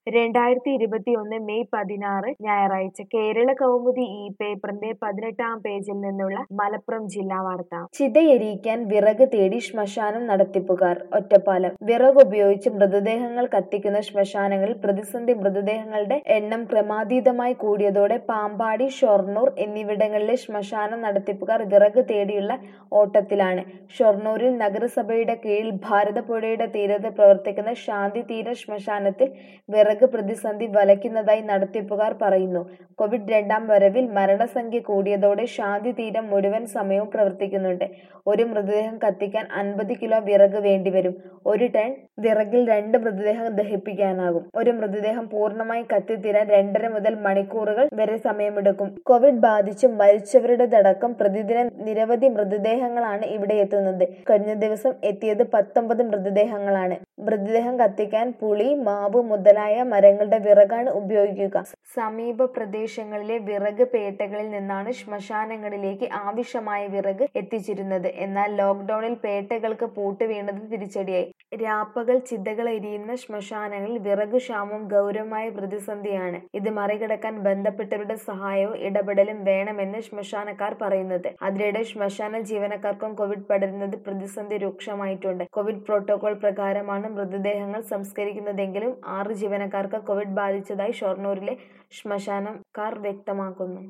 രണ്ടായിരത്തി ഇരുപത്തിയൊന്ന് മെയ് പതിനാറ് ഞായറാഴ്ച കേരള കൗമുദി ഈ പേപ്പറിന്റെ പതിനെട്ടാം പേജിൽ നിന്നുള്ള മലപ്പുറം ജില്ലാ വാർത്ത ചിതയെരിക്കാൻ വിറക് തേടി ശ്മശാനം നടത്തിപ്പുകാർ ഒറ്റപ്പാലം വിറകുപയോഗിച്ച് മൃതദേഹങ്ങൾ കത്തിക്കുന്ന ശ്മശാനങ്ങളിൽ പ്രതിസന്ധി മൃതദേഹങ്ങളുടെ എണ്ണം ക്രമാതീതമായി കൂടിയതോടെ പാമ്പാടി ഷൊർണൂർ എന്നിവിടങ്ങളിലെ ശ്മശാന നടത്തിപ്പുകാർ വിറക് തേടിയുള്ള ഓട്ടത്തിലാണ് ഷൊർണൂരിൽ നഗരസഭയുടെ കീഴിൽ ഭാരതപ്പുഴയുടെ തീരത്ത് പ്രവർത്തിക്കുന്ന ശാന്തി തീര ശ്മശാനത്തിൽ വിറക് പ്രതിസന്ധി വലയ്ക്കുന്നതായി നടത്തിപ്പുകാർ പറയുന്നു കോവിഡ് രണ്ടാം വരവിൽ മരണസംഖ്യ കൂടിയതോടെ ശാന്തി തീരം മുഴുവൻ സമയവും പ്രവർത്തിക്കുന്നുണ്ട് ഒരു മൃതദേഹം കത്തിക്കാൻ അൻപത് കിലോ വിറക് വേണ്ടിവരും ഒരു ടൺ വിറകിൽ രണ്ട് മൃതദേഹം ദഹിപ്പിക്കാനാകും ഒരു മൃതദേഹം പൂർണ്ണമായി കത്തിത്തീരാൻ രണ്ടര മുതൽ മണിക്കൂറുകൾ വരെ സമയമെടുക്കും കോവിഡ് ബാധിച്ച് മരിച്ചവരുടേതടക്കം പ്രതിദിനം നിരവധി മൃതദേഹങ്ങളാണ് ഇവിടെ എത്തുന്നത് കഴിഞ്ഞ ദിവസം എത്തിയത് പത്തൊമ്പത് മൃതദേഹങ്ങളാണ് മൃതദേഹം കത്തിക്കാൻ പുളി മാവ് മുതലായ മരങ്ങളുടെ വിറകാണ് ഉപയോഗിക്കുക സമീപ പ്രദേശങ്ങളിലെ വിറക് പേട്ടകളിൽ നിന്നാണ് ശ്മശാനങ്ങളിലേക്ക് ആവശ്യമായ വിറക് എത്തിച്ചിരുന്നത് എന്നാൽ ലോക്ക്ഡൌണിൽ പേട്ടകൾക്ക് പൂട്ട് വീണത് തിരിച്ചടിയായി രാപ്പകൽ ചിതകൾ എരിയുന്ന ശ്മശാനങ്ങളിൽ വിറക് ക്ഷാമം ഗൗരവമായ പ്രതിസന്ധിയാണ് ഇത് മറികടക്കാൻ ബന്ധപ്പെട്ടവരുടെ സഹായവും ഇടപെടലും വേണമെന്ന് ശ്മശാനക്കാർ പറയുന്നത് അതിനിടെ ശ്മശാന ജീവനക്കാർക്കും കോവിഡ് പടരുന്നത് പ്രതിസന്ധി രൂക്ഷമായിട്ടുണ്ട് കോവിഡ് പ്രോട്ടോകോൾ പ്രകാരമാണ് മൃതദേഹങ്ങൾ സംസ്കരിക്കുന്നതെങ്കിലും ആറ് ജീവനക്കാർക്ക് കോവിഡ് ബാധിച്ചതായി ഷൊർണൂരിലെ ശ്മശാനക്കാർ വ്യക്തമാക്കുന്നു